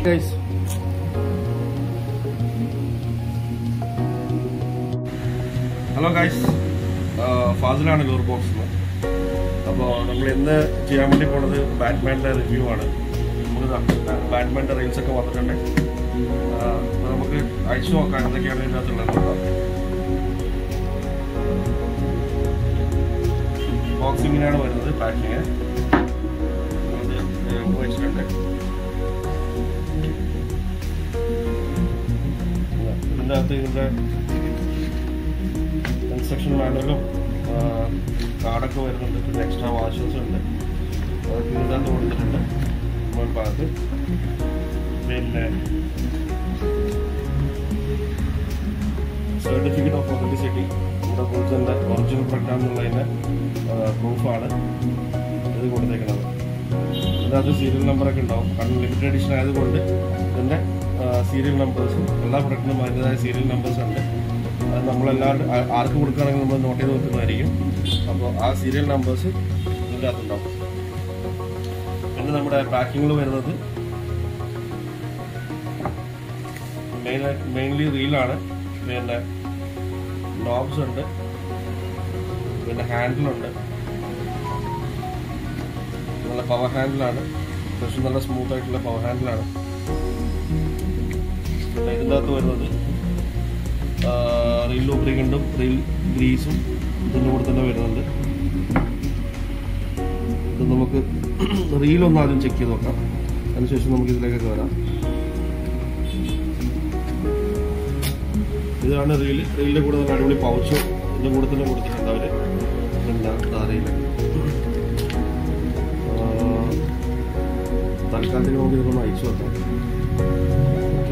guys hello guys ഫാസിലാണ് lure box അപ്പോൾ നമ്മൾ ഇന്ന് ചെയ്യാൻ വേണ്ടി പോണത് ബാറ്റ്മാൻ്റെ റിവ്യൂ ആണ് നമുക്ക് ബാറ്റ്മാൻ്റെ റീൽസ് ഒക്കെ വന്നിട്ടുണ്ട് ആ, അപ്പോൾ നമുക്ക് അയച്ചു നോക്കാം എന്തൊക്കെയാണ് ഇതിനകത്തുള്ളത് നോക്കാം ബോക്സിങ്ങിനാണ് വരുന്നത് പാക്കിങ് വെച്ചിട്ടുണ്ട് ഇതിൻ്റെ അകത്ത് ഇതിൻ്റെ ഇൻസ്ട്രക്ഷൻ മാനുവലും കാർഡൊക്കെ വരുന്നുണ്ട് പിന്നെ എക്സ്ട്രാ വാഷേഴ്സ് ഉണ്ട് അതൊക്കെ ഇതിൻ്റെ അകത്ത് കൊടുത്തിട്ടുണ്ട് മുൻഭാഗത്ത് പിന്നെ സർട്ടിഫിക്കറ്റ് ഓഫ് ഒതൻറ്റിസിറ്റി നമ്മുടെ ഗുഡ്സിൻ്റെ ഒറിജിനൽ പ്രൊഡക്റ്റ് എന്നുള്ളതിൻ്റെ പ്രൂഫാണ് ഇത് കൊടുത്തേക്കുന്നത് ഇതിനകത്ത് സീരിയൽ നമ്പറൊക്കെ ഉണ്ടാവും കാരണം ലിമിറ്റഡ് എഡിഷൻ ആയതുകൊണ്ട് ഇതിൻ്റെ സീരിയൽ നമ്പേഴ്സും എല്ലാ പ്രൊഡക്റ്റിനും അതിൻ്റെതായ സീരിയൽ നമ്പേഴ്സ് ഉണ്ട് അത് നമ്മളെല്ലാവരും ആ- ആർക്ക് കൊടുക്കുകയാണെങ്കിൽ നമ്മൾ നോട്ട് ചെയ്ത് വെക്കുന്നതായിരിക്കും അപ്പോൾ ആ സീരിയൽ നമ്പേഴ്സ് ഇതിൻ്റെ അകത്തുണ്ടാവും പിന്നെ നമ്മുടെ പാക്കിങ്ങിൽ വരുന്നത് മെയിൻ മെയിൻലി റീലാണ് പിന്നെ നോബ്സ് ഉണ്ട് പിന്നെ ഹാൻഡിലുണ്ട് നല്ല പവർ ഹാൻഡിലാണ് പക്ഷെ നല്ല സ്മൂത്ത് ആയിട്ടുള്ള പവർ ഹാൻഡിലാണ് പിന്നെ ഇതിൻ്റെ അകത്ത് വരുന്നത് റീൽ ലൂബ്രിക്കൻറ്റും റീൽ ഗ്രീസും ഇതിൻ്റെ കൂടെ തന്നെ വരുന്നുണ്ട് ഇത് നമുക്ക് റീലൊന്ന് ആദ്യം ചെക്ക് ചെയ്ത് നോക്കാം അതിനുശേഷം നമുക്ക് ഇതിലേക്കൊക്കെ വരാം ഇതാണ് റീൽ റീലിൻ്റെ കൂടെ നല്ല അടിപൊളി പൗച്ചും ഇതിൻ്റെ കൂടെ തന്നെ കൊടുത്തിട്ടുണ്ട് അവർ എന്താ താരയില്ല തൽക്കാലത്തേക്ക് നമുക്ക് ഇതൊന്ന് അയച്ചു വെക്കാം ഓക്കെ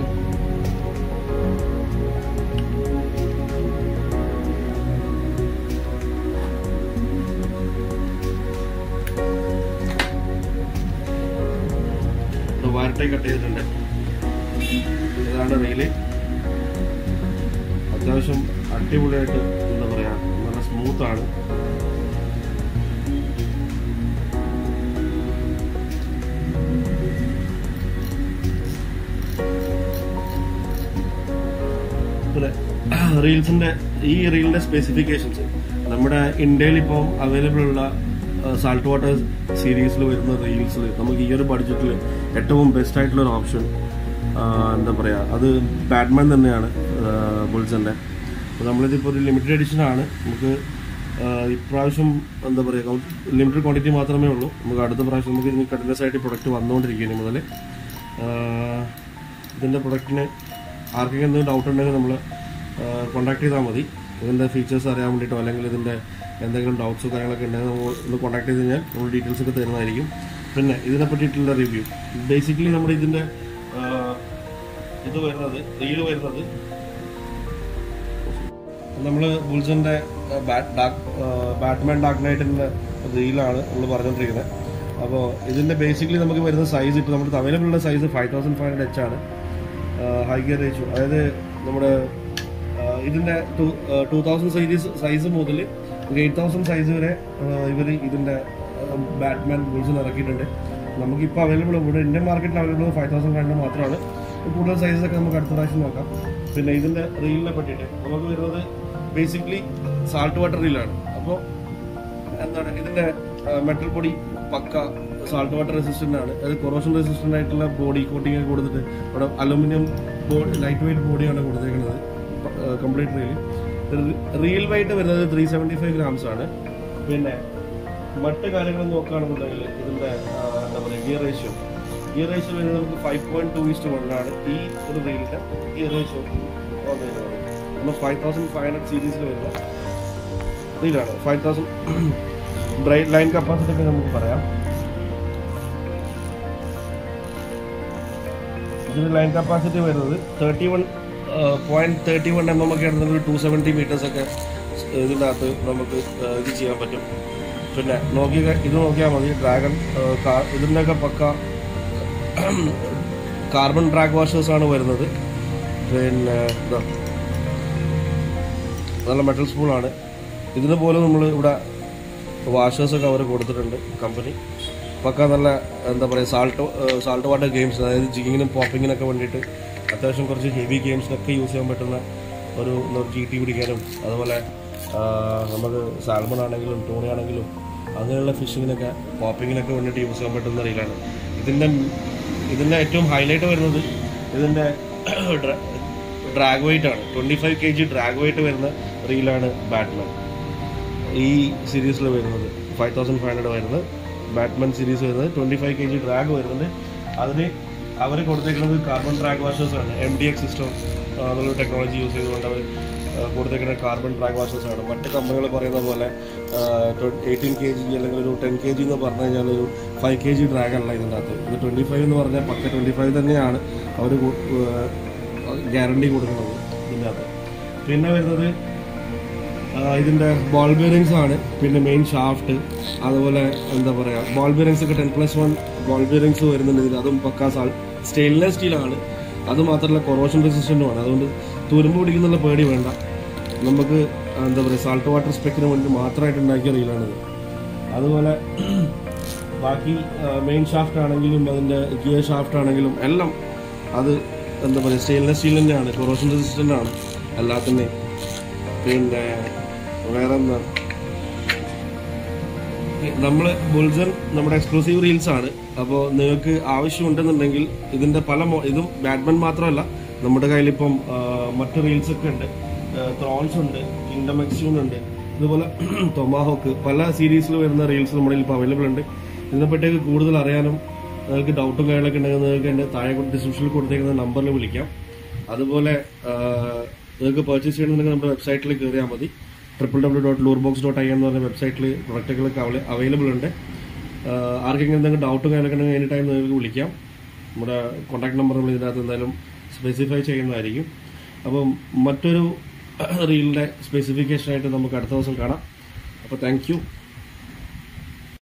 വാരട്ടെ കട്ട് ചെയ്തിട്ടുണ്ട് ഇതാണ് റീല് അത്യാവശ്യം അടിപൊളിയായിട്ട് എന്താ പറയാ നല്ല സ്മൂത്ത് ആണ് പിന്നെ റീൽസിന്റെ ഈ റീലിന്റെ സ്പെസിഫിക്കേഷൻസ് നമ്മുടെ ഇന്ത്യയിൽ ഇപ്പം അവൈലബിൾ ഉള്ള സാൾട്ട് വാട്ടർ സീരീസിൽ വരുന്ന റീൽസിൽ നമുക്ക് ഈ ഒരു ബഡ്ജറ്റിൽ ഏറ്റവും ബെസ്റ്റ് ആയിട്ടുള്ള ഒരു ഓപ്ഷൻ എന്താ പറയുക അത് ബാറ്റ്മാൻ തന്നെയാണ് ബുൾസിന്റെ അപ്പോൾ നമ്മളിതിപ്പോൾ ഒരു ലിമിറ്റഡ് എഡിഷൻ ആണ് നമുക്ക് ആ, ഇപ്രാവശ്യം എന്താ പറയുക ലിമിറ്റഡ് ക്വാണ്ടിറ്റി മാത്രമേ ഉള്ളൂ നമുക്ക് അടുത്ത പ്രാവശ്യം നമുക്ക് ഇനി കണ്ടിന്യൂസ് ആയിട്ട് പ്രൊഡക്റ്റ് വന്നുകൊണ്ടിരിക്കും ഇനി മുതൽ ഇതിൻ്റെ പ്രൊഡക്റ്റിന് ആർക്കെങ്കിലും എന്തെങ്കിലും ഡൗട്ട് ഉണ്ടെങ്കിൽ നമ്മൾ കോൺടാക്ട് ചെയ്താൽ മതി ഇതിൻ്റെ ഫീച്ചേഴ്സ് അറിയാൻ വേണ്ടിയിട്ടോ അല്ലെങ്കിൽ ഇതിൻ്റെ എന്തെങ്കിലും ഡൗട്ട്സോ കാര്യങ്ങളൊക്കെ ഉണ്ടെങ്കിൽ നമ്മൾ ഒന്ന് കോൺടാക്ട് ചെയ്ത് കഴിഞ്ഞാൽ നമ്മൾ ഡീറ്റെയിൽസ് ഒക്കെ തരുന്നതായിരിക്കും പിന്നെ ഇതിനെ പറ്റിയിട്ടുള്ള റിവ്യൂ ബേസിക്കലി നമ്മുടെ ഇതിൻ്റെ ആ, ഇത് വരുന്നത് റീല് വരുന്നത് നമ്മൾ ബുൾസിന്റെ ബാറ്റ്മാൻ ഡാർക്ക് നൈറ്റിന്റെ റീലാണ് നമ്മൾ പറഞ്ഞുകൊണ്ടിരിക്കുന്നത് അപ്പോൾ ഇതിന്റെ ബേസിക്കലി നമുക്ക് വരുന്ന സൈസ് ഇപ്പോൾ നമ്മുടെ അവൈലബിൾ ഉള്ള size five thousand five hundred H ആണ് ഹൈ ഗിയർ റേഷ്യോ അതായത് നമ്മുടെ ആ, ഇതിന്റെ ടൂ തൗസൻഡ് സൈസ് സൈസ് മുതൽ എയ്റ്റ് തൗസൻഡ് സൈസ് വരെ ഇവർ ഇതിന്റെ ബാറ്റ്മാൻ ബുൾസിന് ഇറക്കിയിട്ടുണ്ട് നമുക്കിപ്പോൾ അവൈലബിൾ ഇവിടെ ഇന്ത്യൻ മാർക്കറ്റിൽ available five thousand five hundred മാത്രമാണ് കൂടുതൽ സൈസസ് ഒക്കെ നമുക്ക് അടുത്ത പ്രാവശ്യം നോക്കാം പിന്നെ ഇതിന്റെ റീലിനെ പറ്റിയിട്ട് നമുക്ക് വരുന്നത് ബേസിക്കലി സാൾട്ട് വാട്ടർ റീലാണ് അപ്പോൾ എന്താണ് ഇതിന്റെ മെറ്റൽ ബോഡി പക്ക സാൾട്ട് വാട്ടർ റെസിസ്റ്റന്റ് ആണ് അത് കൊറോഷൻ റെസിസ്റ്റന്റ് ആയിട്ടുള്ള ബോഡി കോട്ടിംഗ് ഒക്കെ കൊടുത്തിട്ട് ഇവിടെ അലുമിനിയം ബോഡി ലൈറ്റ് വെയിറ്റ് ബോഡിയാണ് കൊടുത്തേക്കുന്നത് കംപ്ലീറ്റ് റീൽ റീൽ വെയിറ്റ് വരുന്നത് ത്രീ സെവൻറ്റി ഫൈവ് ഗ്രാംസ് ആണ് പിന്നെ മറ്റ് കാര്യങ്ങൾ നോക്കുകയാണെന്നുണ്ടെങ്കിൽ ഇതിന്റെ ആ, എന്താ പറയുക ഗിയർ റേഷ്യോ ഗിയർ റേഷ്യോ വരുന്നത് നമുക്ക് ഫൈവ് പോയിന്റ് ടു ഇസ്റ്റ് വണ്ണാണ് ഈ ഒരു റീലിന്റെ ഗിയർ റേഷ്യോ നമ്മൾ ഫൈവ് തൗസൻഡ് ഫൈവ് ഹൺഡ്രഡ് സീരീസിൽ വരുന്ന റീലാണ് five thousand braid line capacity ഒക്കെ നമുക്ക് പറയാം ഇതിന് ലൈൻ കപ്പാസിറ്റി വരുന്നത് thirty one point thirty one M M ഒക്കെ ആണെന്നുണ്ടെങ്കിൽ ടു സെവൻറ്റി മീറ്റേഴ്സ് ഒക്കെ ഇതിൻ്റെ അകത്ത് നമുക്ക് ആ, ഇത് ചെയ്യാൻ പറ്റും പിന്നെ നോക്കി ഇത് നോക്കിയാൽ മതി ഡ്രാഗൺ ഇതിൻ്റെയൊക്കെ പക്ക കാർബൺ ഡ്രാഗ് വാഷേഴ്സ് ആണ് വരുന്നത് പിന്നെ ഇതാ നല്ല മെറ്റൽ സ്പൂണാണ് ഇതിന് പോലും നമ്മൾ ഇവിടെ വാഷേഴ്സൊക്കെ അവർ കൊടുത്തിട്ടുണ്ട് കമ്പനി പക്ക നല്ല എന്താ പറയുക സാൾട്ട് സാൾട്ട് വാട്ടർ ഗെയിംസ് അതായത് ജിങ്ങിനും പോപ്പിങ്ങിനൊക്കെ വേണ്ടിയിട്ട് അത്യാവശ്യം കുറച്ച് ഹെവി ഗെയിംസിനൊക്കെ യൂസ് ചെയ്യാൻ പറ്റുന്ന ഒരു ജി ടി പിടിക്കാനും അതുപോലെ ആ, നമുക്ക് സാൽമൺ ആണെങ്കിലും ടൂണി ആണെങ്കിലും അങ്ങനെയുള്ള ഫിഷിങ്ങിനൊക്കെ പോപ്പിങ്ങിനൊക്കെ വേണ്ടിയിട്ട് യൂസ് ചെയ്യാൻ പറ്റുന്ന റീലാണ് ഇതിൻ്റെ ഇതിൻ്റെ ഏറ്റവും ഹൈലൈറ്റ് വരുന്നത് ഇതിൻ്റെ ഡ്രാഗ് വെയിറ്റ് ആണ് twenty five K G drag weight വരുന്ന റീലാണ് ബാറ്റ്മാൻ ഈ സീരീസിൽ വരുന്നത് ഫൈവ് തൗസൻഡ് ഫൈവ് ഹൺഡ്രഡ് വരുന്നത് ബാറ്റ്മാൻ സീരീസ് വരുന്നത് twenty five K G drag വരുന്നുണ്ട് അതിന് അവർ കൊടുത്തേക്കുന്നത് കാർബൺ ഡ്രാഗ് വാഷേഴ്സ് ആണ് എം ഡി എക്സ് സിസ്റ്റം എന്നുള്ള ടെക്നോളജി യൂസ് ചെയ്തുകൊണ്ട് അവർ കൊടുത്തേക്കുന്ന കാർബൺ ഡ്രാഗ് വാഷേഴ്സ് ആണ് മറ്റ് കമ്പനികൾ പറയുന്ന പോലെ എയ്റ്റീൻ കെ ജി അല്ലെങ്കിൽ ഒരു ടെൻ കെ ജി എന്ന് പറഞ്ഞു കഴിഞ്ഞാൽ ഒരു ഫൈവ് കെ ജി ഡ്രാഗ് അല്ല ഇതിൻ്റെ അകത്ത് ഇത് ട്വൻറ്റി ഫൈവ് എന്ന് പറഞ്ഞാൽ പക്ക ട്വൻറ്റി ഫൈവ് തന്നെയാണ് അവർ ഗ്യാരണ്ടി കൊടുക്കുന്നത് ഇതിൻ്റെ അകത്ത് പിന്നെ വരുന്നത് ആ, ഇതിന്റെ ബോൾ ബിയറിങ്സ് ആണ് പിന്നെ മെയിൻ ഷാഫ്റ്റ് അതുപോലെ എന്താ പറയാ ബോൾ ബിയറിങ്സ് ഒക്കെ ten plus one ball bearings വരുന്നുണ്ട് ഇതിൽ അതും പക്കാ സാൾ സ്റ്റെയിൻലെസ് സ്റ്റീലാണ് അത് മാത്രമല്ല കൊറോഷൻ റെസിസ്റ്റന്റുമാണ് അതുകൊണ്ട് തുരുമ്പ് പിടിക്കുന്നുള്ള പേടി വേണ്ട നമുക്ക് എന്താ പറയുക സാൾട്ട് വാട്ടർ സ്പെക്കിന് വേണ്ടി മാത്രമായിട്ട് ഉണ്ടാക്കിയ റീലാണിത് അതുപോലെ ബാക്കി മെയിൻ ഷാഫ്റ്റ് ആണെങ്കിലും അതിന്റെ ഗിയർ ഷാഫ്റ്റ് ആണെങ്കിലും എല്ലാം അത് എന്താ പറയുക സ്റ്റെയിൻലെസ് സ്റ്റീൽ തന്നെയാണ് കൊറോഷൻ റെസിസ്റ്റന്റ് ആണ് എല്ലാത്തിൻ്റെയും പിന്നെ വേറെ എന്താ നമ്മൾ ബുൾസൺ നമ്മുടെ എക്സ്ക്ലൂസീവ് റീൽസ് ആണ് അപ്പോൾ നിങ്ങൾക്ക് ആവശ്യമുണ്ടെന്നുണ്ടെങ്കിൽ ഇതിന്റെ പല മോ- ഇതും ബാറ്റ്മാൻ മാത്രമല്ല നമ്മുടെ കയ്യിലിപ്പം ആ, മറ്റ് റീൽസ് ഒക്കെ ഉണ്ട് ത്രോൺസ് ഉണ്ട് കിങ്ഡം എക്സ്യൂൺ ഉണ്ട് ഇതുപോലെ ടൊമാഹോക്ക് പല സീരീസിൽ വരുന്ന റീൽസ് നമ്മുടെ ഇപ്പോൾ അവൈലബിൾ ഉണ്ട് ഇതിനെപ്പറ്റിയൊക്കെ കൂടുതൽ അറിയാനും നിങ്ങൾക്ക് ഡൗട്ടും കാര്യങ്ങളൊക്കെ ഉണ്ടെങ്കിൽ നിങ്ങൾക്ക് എൻ്റെ താഴെ ഡിസ്ക്രിപ്ഷനിൽ കൊടുത്തേക്കുന്ന നമ്പറിൽ വിളിക്കാം അതുപോലെ ആ, നിങ്ങൾക്ക് പർച്ചേസ് ചെയ്യണമെന്നുണ്ടെങ്കിൽ നമ്മുടെ വെബ്സൈറ്റിൽ കയറിയാൽ മതി triple W dot lurebox dot I എന്ന് പറഞ്ഞ വെബ്സൈറ്റിൽ പ്രൊഡക്റ്റുകളൊക്കെ അവൈലബിൾ ഉണ്ട് ആ, ആർക്കെങ്കിലും എന്തെങ്കിലും ഡൗട്ടും കാര്യങ്ങളൊക്കെ ഉണ്ടെങ്കിൽ എനി ടൈം നിങ്ങൾക്ക് വിളിക്കാം നമ്മുടെ കോൺടാക്ട് നമ്പർ നമ്മൾ ഇതിനകത്ത് എന്തായാലും സ്പെസിഫൈ ചെയ്യുന്നതായിരിക്കും അപ്പം മറ്റൊരു റീലിന്റെ സ്പെസിഫിക്കേഷൻ ആയിട്ട് നമുക്ക് അടുത്ത ദിവസം കാണാം അപ്പോൾ താങ്ക് യു